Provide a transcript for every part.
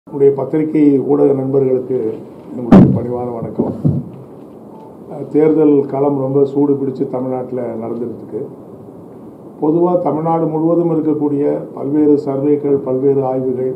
நம்முடைய பத்திரிகை ஊடக நண்பர்களுக்கு என்னுடைய பணிவான வணக்கம் அஹ், தேர்தல் களம் ரொம்ப சூடு பிடிச்சு தமிழ்நாட்டில் நடந்துட்டு இருக்கு பொதுவாக தமிழ்நாடு முழுவதும் இருக்கக்கூடிய பல்வேறு சர்வேக்கள் பல்வேறு ஆய்வுகள்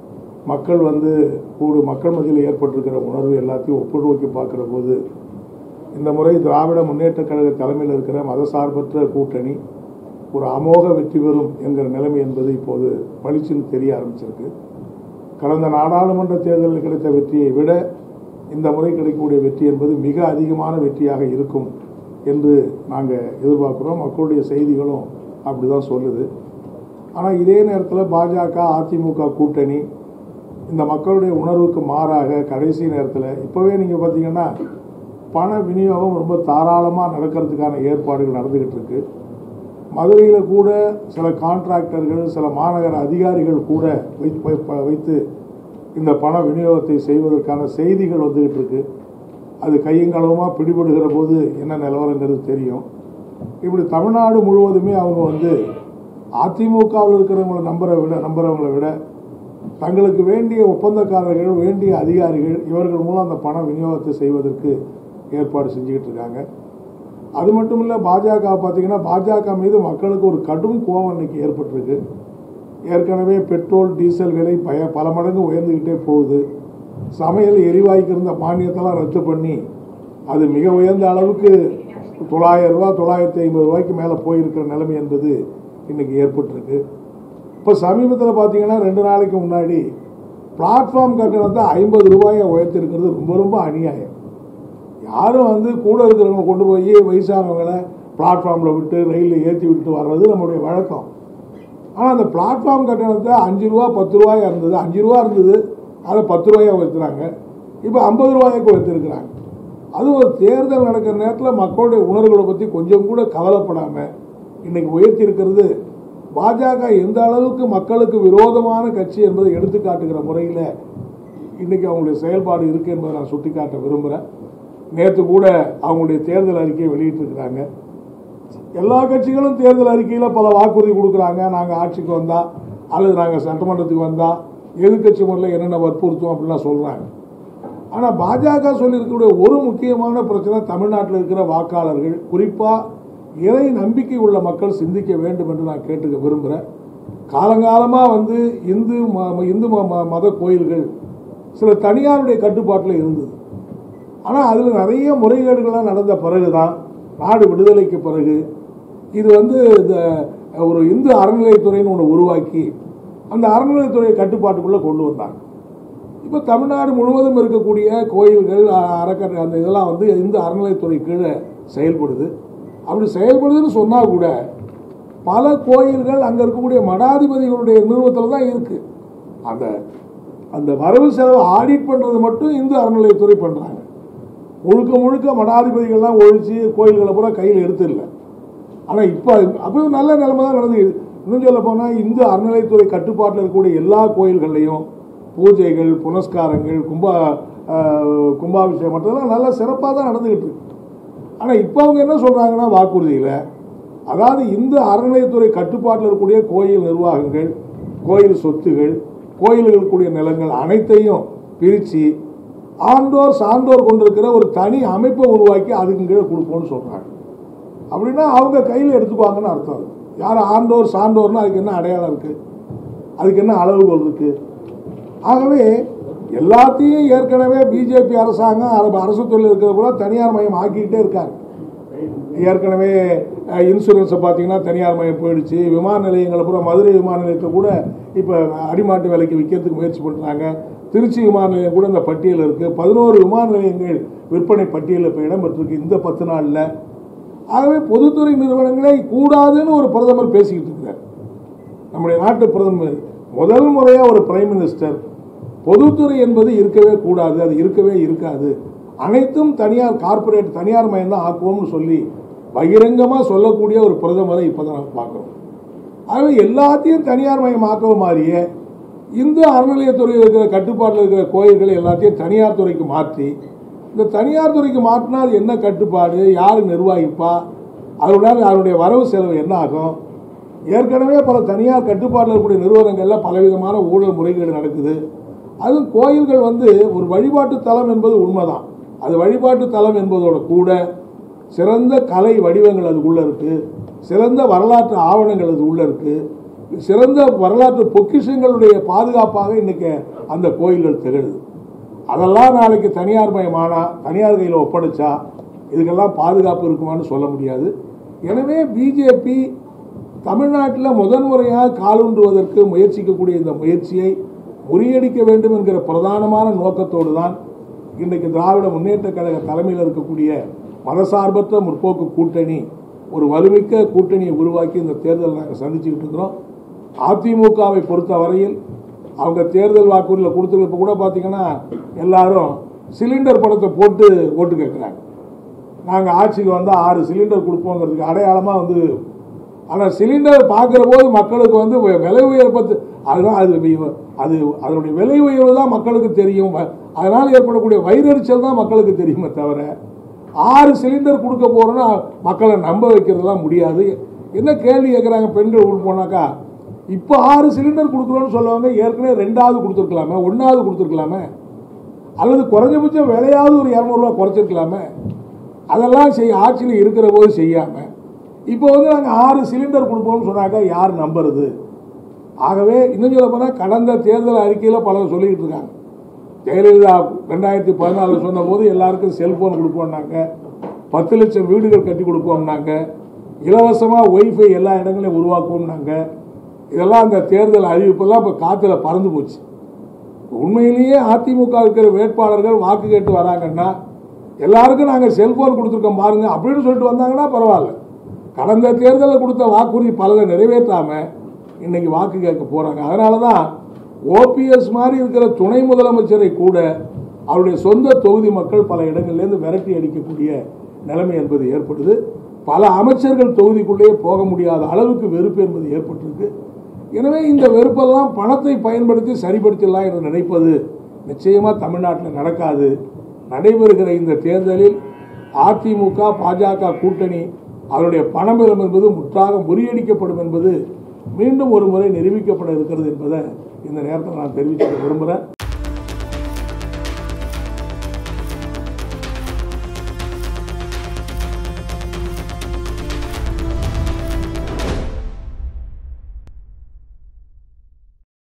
மக்கள் வந்து கூடு மக்கள் மத்தியில் ஏற்பட்டிருக்கிற உணர்வு எல்லாத்தையும் ஒப்பிட்டு நோக்கி பார்க்குற போது இந்த முறை திராவிட முன்னேற்றக் கழக தலைமையில் இருக்கிற மதசார்பற்ற கூட்டணி ஒரு அமோக வெற்றி பெறும் என்கிற நிலைமை என்பது இப்போது பளிச்சுன்னு தெரிய ஆரம்பிச்சிருக்கு கடந்த நாடாளுமன்ற தேர்தலில் கிடைத்த வெற்றியை விட இந்த முறை கிடைக்கக்கூடிய வெற்றி என்பது மிக அதிகமான வெற்றியாக இருக்கும் என்று நாங்கள் எதிர்பார்க்குறோம் மக்களுடைய செய்திகளும் அப்படி தான் சொல்லுது ஆனால் இதே நேரத்தில் பாஜக அதிமுக கூட்டணி இந்த மக்களுடைய உணர்வுக்கு மாறாக கடைசி நேரத்தில் இப்போவே நீங்கள் பார்த்தீங்கன்னா பண விநியோகம் ரொம்ப தாராளமாக நடக்கிறதுக்கான ஏற்பாடுகள் நடந்துக்கிட்டு இருக்கு மதுரையில் கூட சில கான்ட்ராக்டர்கள் சில மாநகர அதிகாரிகள் கூட வைத்து வைப்ப- வைத்து இந்த பண விநியோகத்தை செய்வதற்கான செய்திகள் வந்துகிட்டு இருக்கு அது கையங்களவுமாக பிடிபடுகிற போது என்ன நிலவரங்கிறது தெரியும் இப்படி தமிழ்நாடு முழுவதுமே அவங்க வந்து அதிமுகவில் இருக்கிறவங்களை நம்புற விட நம்புறவங்களை விட தங்களுக்கு வேண்டிய ஒப்பந்தக்காரர்கள் வேண்டிய அதிகாரிகள் இவர்கள் மூலம் அந்த பண விநியோகத்தை செய்வதற்கு ஏற்பாடு செஞ்சுக்கிட்டு இருக்காங்க அது மட்டும் இல்லை பாஜக பார்த்தீங்கன்னா பாஜக மீது மக்களுக்கு ஒரு கடும் கோபம் இன்னைக்கு ஏற்பட்டிருக்கு ஏற்கனவே பெட்ரோல் டீசல் விலை பய பல மடங்கு உயர்ந்துக்கிட்டே போகுது சமையல் எரிவாயுக்கு இருந்த மானியத்தெல்லாம் ரத்து பண்ணி அது மிக உயர்ந்த அளவுக்கு தொள்ளாயிரம் ரூபா தொள்ளாயிரத்தி ஐம்பது ரூபாய்க்கு மேலே போயிருக்கிற நிலைமை என்பது இன்னைக்கு ஏற்பட்டிருக்கு இப்போ சமீபத்தில் பார்த்தீங்கன்னா ரெண்டு நாளைக்கு முன்னாடி பிளாட்ஃபார்ம் கட்டணத்தை ஐம்பது ரூபாயை உயர்த்திருக்கிறது ரொம்ப ரொம்ப அநியாயம் யாரும் வந்து கூட இருக்கிறவங்க கொண்டு போய் வயசானவங்களை பிளாட்ஃபார்மில் விட்டு ரயிலில் ஏற்றி விட்டு வர்றது நம்முடைய வழக்கம் ஆனால் அந்த பிளாட்ஃபார்ம் கட்டணத்தை அஞ்சு ரூபா பத்து ரூபாயா இருந்தது அஞ்சு ரூபா இருந்தது அதை பத்து ரூபாயா உயர்த்துறாங்க இப்போ ஐம்பது ரூபாய்க்கு உயர்த்திருக்கிறாங்க அது ஒரு தேர்தல் நடக்கிற நேரத்தில் மக்களுடைய உணர்வுகளை பற்றி கொஞ்சம் கூட கவலைப்படாமல் இன்னைக்கு உயர்த்தி இருக்கிறது பாஜக எந்த அளவுக்கு மக்களுக்கு விரோதமான கட்சி என்பதை எடுத்து காட்டுகிற முறையில் இன்னைக்கு அவங்களுடைய செயல்பாடு இருக்கு என்பதை நான் சுட்டிக்காட்ட விரும்புகிறேன் நேற்று கூட அவங்களுடைய தேர்தல் அறிக்கையை வெளியிட்டிருக்கிறாங்க எல்லா கட்சிகளும் தேர்தல் அறிக்கையில் பல வாக்குறுதி கொடுக்குறாங்க நாங்கள் ஆட்சிக்கு வந்தால் அல்லது நாங்கள் சட்டமன்றத்துக்கு வந்தால் எதிர்க்கட்சி முறையில் என்னென்ன வற்புறுத்தும் அப்படிலாம் சொல்கிறாங்க ஆனால் பாஜக சொல்லியிருக்கக்கூடிய ஒரு முக்கியமான பிரச்சனை தமிழ்நாட்டில் இருக்கிற வாக்காளர்கள் குறிப்பாக இறை நம்பிக்கை உள்ள மக்கள் சிந்திக்க வேண்டும் என்று நான் கேட்டுக்க விரும்புகிறேன் காலங்காலமாக வந்து இந்து ம- இந்து ம- ம- மத கோயில்கள் சில தனியாருடைய கட்டுப்பாட்டில் இருந்தது ஆனால் அதில் நிறைய முறைகேடுகள்லாம் நடந்த பிறகு தான் நாடு விடுதலைக்கு பிறகு இது வந்து இந்த ஒரு இந்து அறநிலையத்துறைன்னு ஒன்று உருவாக்கி அந்த அறநிலையத்துறை கட்டுப்பாட்டுக்குள்ளே கொண்டு வந்தாங்க இப்போ தமிழ்நாடு முழுவதும் இருக்கக்கூடிய கோயில்கள் அ- அறக்கட்டளை அந்த இதெல்லாம் வந்து இந்து அறநிலையத்துறை கீழே செயல்படுது அப்படி செயல்படுதுன்னு சொன்னால் கூட பல கோயில்கள் அங்கே இருக்கக்கூடிய மடாதிபதிகளுடைய நிறுவனத்தில் தான் இருக்குது அந்த அந்த வரவு செலவு ஆடிட் பண்ணுறது மட்டும் இந்து அறநிலையத்துறை பண்ணுறாங்க முழுக்க முழுக்க மடாதிபதிகள்லாம் ஒழிச்சு கோயில்களை பூரா கையில் எடுத்துடல ஆனால் இப்போ அப்போ நல்ல நிலைமை தான் நடந்து இன்னும் சொல்ல போனால் இந்து அறநிலைத்துறை கட்டுப்பாட்டில் இருக்கக்கூடிய எல்லா கோயில்கள்லையும் பூஜைகள் புனஸ்காரங்கள் கும்பா ஆஹ், கும்பாபிஷேகம் மற்றதெல்லாம் நல்லா சிறப்பாக தான் நடந்துக்கிட்டு இருக்கு ஆனால் இப்போ அவங்க என்ன சொல்கிறாங்கன்னா வாக்குறுதியில் அதாவது இந்து அறநிலையத்துறை கட்டுப்பாட்டில் இருக்கக்கூடிய கோயில் நிர்வாகங்கள் கோயில் சொத்துகள் கோயில்கள் இருக்கக்கூடிய நிலங்கள் அனைத்தையும் பிரித்து ஆண்டோர் சான்றோர் கொண்டிருக்கிற ஒரு தனி அமைப்பை உருவாக்கி அதுக்கு கீழே கொடுப்போம்னு சொல்கிறாங்க அப்படின்னா அவங்க கையில் எடுத்துக்குவாங்கன்னு அர்த்தம் அது. யார் ஆண்டோர் சான்றோர்னா அதுக்கு என்ன அடையாளம் இருக்குது அதுக்கு என்ன அளவுகோல் இருக்குது ஆகவே எல்லாத்தையும் ஏற்கனவே பிஜேபி அரசாங்கம் அரபு அரசு தொழில் இருக்கிற கூட தனியார் மயம் ஆக்கிக்கிட்டே இருக்காங்க ஏற்கனவே அஹ், இன்சூரன்ஸை பார்த்தீங்கன்னா தனியார் மயம் போயிடுச்சு விமான நிலையங்களை பூரா மதுரை விமான நிலையத்தை கூட இப்போ அடிமாட்டு விலைக்கு விற்கிறதுக்கு முயற்சி பண்ணுறாங்க திருச்சி விமான நிலையம் கூட இந்த பட்டியலில் இருக்குது பதினோரு விமான நிலையங்கள் விற்பனை பட்டியலில் இப்போ இடம்பெற்றிருக்கு இந்த பத்து நாளில் ஆகவே பொதுத்துறை நிறுவனங்களே கூடாதுன்னு ஒரு பிரதமர் பேசிக்கிட்டு இருக்கிறார் நம்முடைய நாட்டு பிரதமர் முதல் முறையாக ஒரு பிரைம் மினிஸ்டர் பொதுத்துறை என்பது இருக்கவே கூடாது அது இருக்கவே இருக்காது அனைத்தும் தனியார் கார்ப்பரேட் தனியார் மயம் தான் ஆக்குவோம்னு சொல்லி பகிரங்கமாக சொல்லக்கூடிய ஒரு பிரதமரை இப்போ தான் நம்ம பார்க்குறோம் ஆகவே எல்லாத்தையும் தனியார் மயம் ஆக்குற மாதிரியே இந்து அறநிலையத்துறையில் இருக்கிற கட்டுப்பாட்டில் இருக்கிற கோயில்களை எல்லாத்தையும் தனியார் துறைக்கு மாற்றி இந்த தனியார் துறைக்கு மாற்றினால் என்ன கட்டுப்பாடு யார் நிர்வகிப்பா அதனுடைய அதனுடைய வரவு செலவு என்ன ஆகும் ஏற்கனவே பல தனியார் கட்டுப்பாட்டில் இருக்கக்கூடிய நிறுவனங்களில் பலவிதமான ஊழல் முறைகேடு நடக்குது அதுவும் கோயில்கள் வந்து ஒரு வழிபாட்டு தலம் என்பது உண்மைதான் அது வழிபாட்டு தலம் என்பதோட கூட சிறந்த கலை வடிவங்கள் அதுக்குள்ள இருக்கு சிறந்த வரலாற்று ஆவணங்கள் அது உள்ள இருக்கு சிறந்த வரலாற்று பொக்கிஷங்களுடைய பாதுகாப்பாக இன்னைக்கு அந்த கோயில்கள் திகழுது அதெல்லாம் நாளைக்கு தனியார் மயமானா தனியார் கையில் ஒப்படைச்சா இதுக்கெல்லாம் பாதுகாப்பு இருக்குமான்னு சொல்ல முடியாது எனவே பிஜேபி தமிழ்நாட்டில் முதன்முறையாக காலூன்றுவதற்கு முயற்சிக்கக்கூடிய இந்த முயற்சியை முறியடிக்க வேண்டும் என்கிற பிரதானமான நோக்கத்தோடு தான் இன்றைக்கு திராவிட முன்னேற்ற கழக தலைமையில் இருக்கக்கூடிய மதசார்பற்ற முற்போக்கு கூட்டணி ஒரு வலுமிக்க கூட்டணியை உருவாக்கி இந்த தேர்தல் நாங்கள் சந்திச்சுக்கிட்டு இருக்கிறோம் அதிமுகவை பொறுத்த வரையில் அவங்க தேர்தல் வாக்குறுதியில் கொடுத்துருக்க கூட பார்த்தீங்கன்னா எல்லாரும் சிலிண்டர் படத்தை போட்டு ஓட்டு கேட்குறாங்க நாங்கள் ஆட்சிக்கு வந்தால் ஆறு சிலிண்டர் கொடுப்போங்கிறதுக்கு அடையாளமாக வந்து ஆனால் சிலிண்டர் பார்க்குற போது மக்களுக்கு வந்து வி- விலை உயர்வு பத்து அதுதான் அது வி- அது அதனுடைய விலை உயர்வு தான் மக்களுக்கு தெரியும் வ- அதனால் ஏற்படக்கூடிய வயிறெரிச்சல் தான் மக்களுக்கு தெரியுமே தவிர ஆறு சிலிண்டர் கொடுக்க போகிறோன்னா மக்களை நம்ப வைக்கிறதுலாம் முடியாது என்ன கேள்வி கேட்குறாங்க பெண்கள் உள்ள போனாக்கா இப்போ ஆறு சிலிண்டர் கொடுக்குறோன்னு சொல்லுவாங்க ஏற்கனவே ரெண்டாவது கொடுத்துருக்கலாமே ஒன்றாவது கொடுத்துருக்கலாமே அல்லது குறைஞ்சபட்சம் விலையாவது ஒரு இரநூறுவா குறைச்சிருக்கலாமே அதெல்லாம் செய்ய ஆட்சியில் இருக்கிற போது செய்யாமல் இப்போ வந்து நாங்கள் ஆறு சிலிண்டர் கொடுப்போம்னு சொன்னாக்கா யார் நம்புறது ஆகவே இன்னும் சொல்ல போனால் கடந்த தேர்தல் அறிக்கையில் பலர் சொல்லிக்கிட்டு இருக்காங்க ஜெயலலிதா ரெண்டாயிரத்தி பதினாலில் சொன்னபோது எல்லாருக்கும் செல்போன் கொடுப்போம்னாங்க பத்து லட்சம் வீடுகள் கட்டி கொடுப்போம்னாங்க இலவசமாக ஒய்ஃபை எல்லா இடங்களையும் உருவாக்குவோம்னாங்க இதெல்லாம் அந்த தேர்தல் அறிவிப்பெல்லாம் இப்போ காற்றுல பறந்து போச்சு உண்மையிலேயே அதிமுக இருக்கிற வேட்பாளர்கள் வாக்கு கேட்டு வராங்கன்னா எல்லாருக்கும் நாங்கள் செல்போன் கொடுத்துருக்கோம் பாருங்க அப்படின்னு சொல்லிட்டு வந்தாங்கன்னா பரவாயில்ல கடந்த தேர்தலில் கொடுத்த வாக்குறுதி பலதை நிறைவேற்றாம இன்னைக்கு வாக்கு கேட்க போறாங்க அதனால தான் ஓபிஎஸ் மாதிரி இருக்கிற துணை முதலமைச்சரை கூட அவருடைய சொந்த தொகுதி மக்கள் பல இடங்கள்லேருந்து விரட்டி அடிக்கக்கூடிய நிலைமை என்பது ஏற்படுது பல அமைச்சர்கள் தொகுதிக்குள்ளேயே போக முடியாத அளவுக்கு வெறுப்பு என்பது ஏற்பட்டிருக்கு எனவே இந்த வெறுப்பெல்லாம் பணத்தை பயன்படுத்தி சரிப்படுத்திடலாம் என்று நினைப்பது நிச்சயமா தமிழ்நாட்டில் நடக்காது நடைபெறுகிற இந்த தேர்தலில் அதிமுக பாஜக கூட்டணி அவருடைய பணபலம் என்பது முற்றாக முறியடிக்கப்படும் என்பது மீண்டும் ஒரு முறை நிரூபிக்கப்பட இருக்கிறது என்பதை இந்த நேரத்தில் நான் தெரிவிக்க விரும்புகிறேன்